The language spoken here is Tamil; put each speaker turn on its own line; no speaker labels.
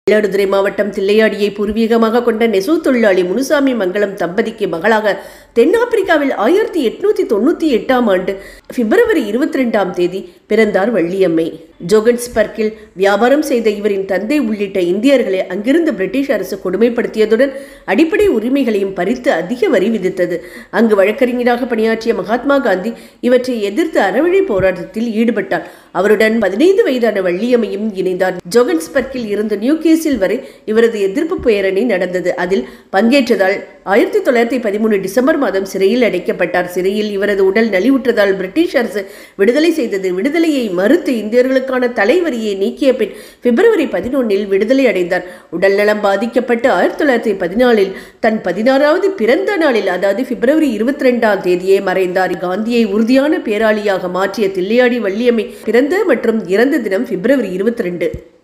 மயிலாடுதுறை மாவட்டம் தில்லையாடியை பூர்வீகமாக கொண்ட நெசவு தொழிலாளி முனுசாமி மங்கலம் தம்பதிக்கு மகளாக தென்னாப்பிரிக்காவில் ஆயிரத்தி எட்நூத்தி தொண்ணூத்தி எட்டாம் ஆண்டு பிப்ரவரி இருபத்தி ரெண்டாம் தேதி பிறந்தார் வள்ளியம்மை ஜோகன்ஸ்பர்க்கில் வியாபாரம் செய்த இவரின் தந்தை உள்ளிட்ட இந்தியர்களை அங்கிருந்த பிரிட்டிஷ் அரசு கொடுமைப்படுத்தியதுடன் அடிப்படை உரிமைகளையும் பறித்து அதிக வரி விதித்தது அங்கு வழக்கறிஞராக பணியாற்றிய மகாத்மா காந்தி இவற்றை எதிர்த்து அறவழி போராட்டத்தில் ஈடுபட்டார் அவருடன் பதினைந்து வயதான வள்ளியம்மையும் இணைந்தார் ஜோகன்ஸ்பர்க்கில் இருந்து நியூ கேசில் வரை இவரது எதிர்ப்பு பேரணி நடந்தது அதில் பங்கேற்றதால் ஆயிரத்தி தொள்ளாயிரத்தி பதிமூணு டிசம்பர் மாதம் சிறையில் அடைக்கப்பட்டார் சிறையில் இவரது உடல் நலிவுற்றதால் பிரிட்டிஷ் அரசு விடுதலை செய்தது விடுதலையை மறுத்து இந்தியர்களுக்கான தலைவரியை நீக்கிய பின் பிப்ரவரி பதினொன்னில் விடுதலை அடைந்தார் உடல் நலம் பாதிக்கப்பட்டு ஆயிரத்தி தொள்ளாயிரத்தி பதினாலில் தன் பதினாறாவது பிறந்த நாளில் அதாவது பிப்ரவரி இருபத்தி ரெண்டாம் தேதியே மறைந்தார் காந்தியை உறுதியான பேராளியாக மாற்றிய தில்லையாடி வள்ளியம்மை பிறந்த மற்றும் இறந்த தினம் பிப்ரவரி இருபத்தி ரெண்டு